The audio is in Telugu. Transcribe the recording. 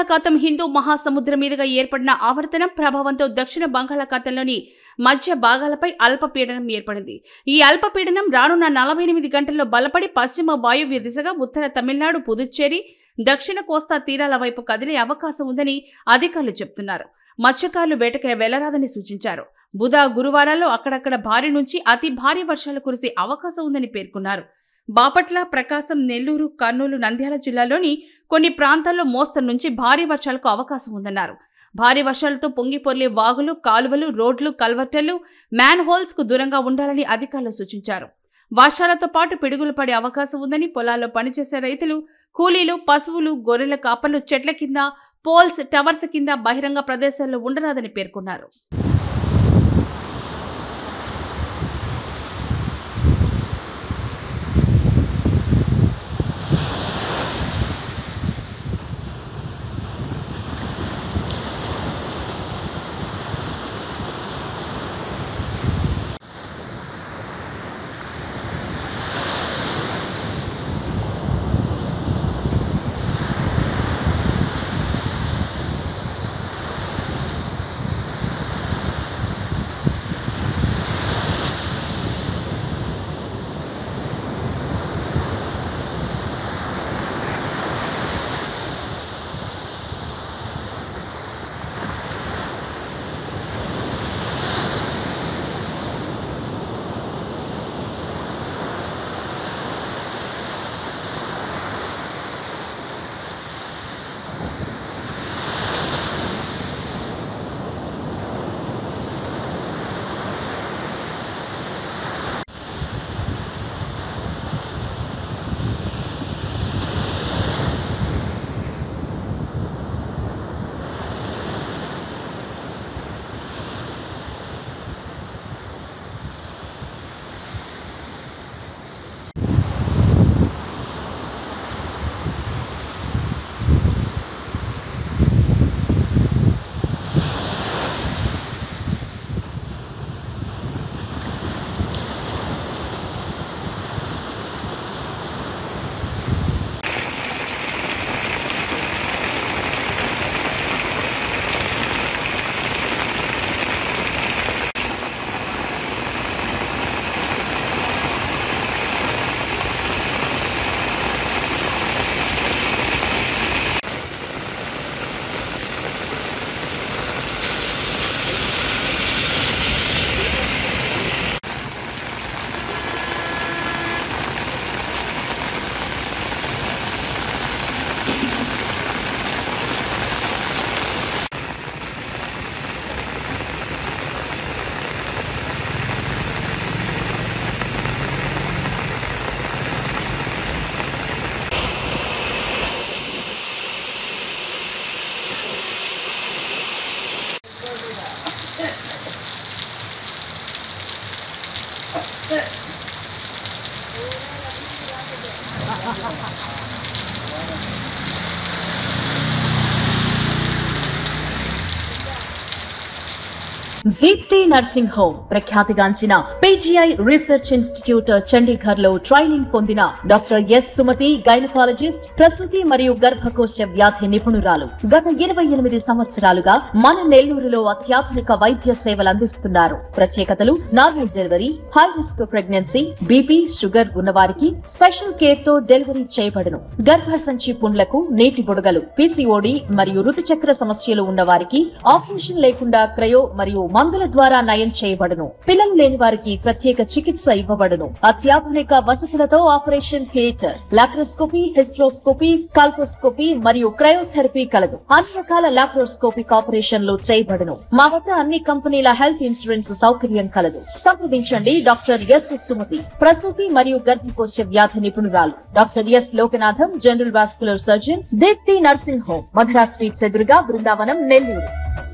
బంగాళాఖాతం హిందూ మహాసముద్రం మీదుగా ఏర్పడిన ఆవర్తనం ప్రభావంతో దక్షిణ బంగాళాఖాతంలోని మధ్య భాగాలపై అల్పపీడనం ఏర్పడింది ఈ అల్పపీడనం రానున్న నలభై ఎనిమిది గంటల్లో బలపడి పశ్చిమ వాయువ్య దిశగా ఉత్తర తమిళనాడు పుదుచ్చేరి దక్షిణ కోస్తా తీరాల వైపు కదిలే అవకాశం ఉందని అధికారులు చెబుతున్నారు మత్స్యకారులు వేటకి వెళ్లరాదని సూచించారు బుధ గురువారాల్లో అక్కడక్కడ భారీ నుంచి అతి భారీ వర్షాలు కురిసే అవకాశం ఉందని పేర్కొన్నారు బాపట్ల ప్రకాశం నెల్లూరు కర్నూలు నంద్యాల జిల్లాలోని కొన్ని ప్రాంతాల్లో మోస్తరు నుంచి భారీ వర్షాలకు అవకాశం ఉందన్నారు భారీ వర్షాలతో పొంగిపొర్లే వాగులు కాలువలు రోడ్లు కల్వర్టలు మ్యాన్ హోల్స్ కు దూరంగా ఉండాలని అధికారులు సూచించారు వర్షాలతో పాటు పిడుగులు పడే అవకాశం ఉందని పొలాల్లో పనిచేసే రైతులు కూలీలు పశువులు గొర్రెల కాపర్లు చెట్ల కింద పోల్స్ టవర్స్ కింద బహిరంగ ప్రదేశాల్లో ఉండరాదని పేర్కొన్నారు దీప్తి నర్సింగ్ హోమ్ ప్రఖ్యాతిగాంచిన పీజీఐ రీసెర్చ్ ఇన్స్టిట్యూట్ చండీగఢ్ లో ట్రైనింగ్ పొందిన డాక్టర్ ఎస్ సుమతి గైనకాలజిస్ట్ ప్రసూతి మరియు గర్భకోశ వ్యాధి నిపుణురాలు గత ఇరవై ఎనిమిది సంవత్సరాలుగా మన నెల్లూరులో అత్యాధునిక వైద్య సేవలు అందిస్తున్నారు ప్రత్యేకతలు normal delivery high risk pregnancy BP sugar ఉన్నవారికి స్పెషల్ కేర్ తో డెలివరీ చేయబడును గర్భసంచి పుండ్లకు నీటి బుడగలు పీసీఓడి మరియు ఋతుచక్ర సమస్యలు ఉన్నవారికి ఆపరేషన్ లేకుండా క్రయో మరియు మందుల ద్వారా నయం చేయబడును పిల్లలు లేని వారికి ప్రత్యేక చికిత్స ఇవ్వబడును అత్యాధునిక వసతులతో operation theatre laparoscopy hysteroscopy colposcopy మరియు క్రయోథెరపీ కలదు అన్ని రకాల లాప్రోస్కోపిక్ ఆపరేషన్లు చేయబడును మా వద్ద అన్ని కంపెనీల హెల్త్ ఇన్సూరెన్స్ సౌకర్యం కలదు సంప్రదించండి డాక్టర్ ఎస్ సుమతి ప్రసూతి మరియు గర్భకోశ వ్యాధి నిపుణురాలు doctor S Lokanatham general vascular surgeon Deepthi nursing home Madhura sweets ఎదురుగా బృందావనం నెల్లూరు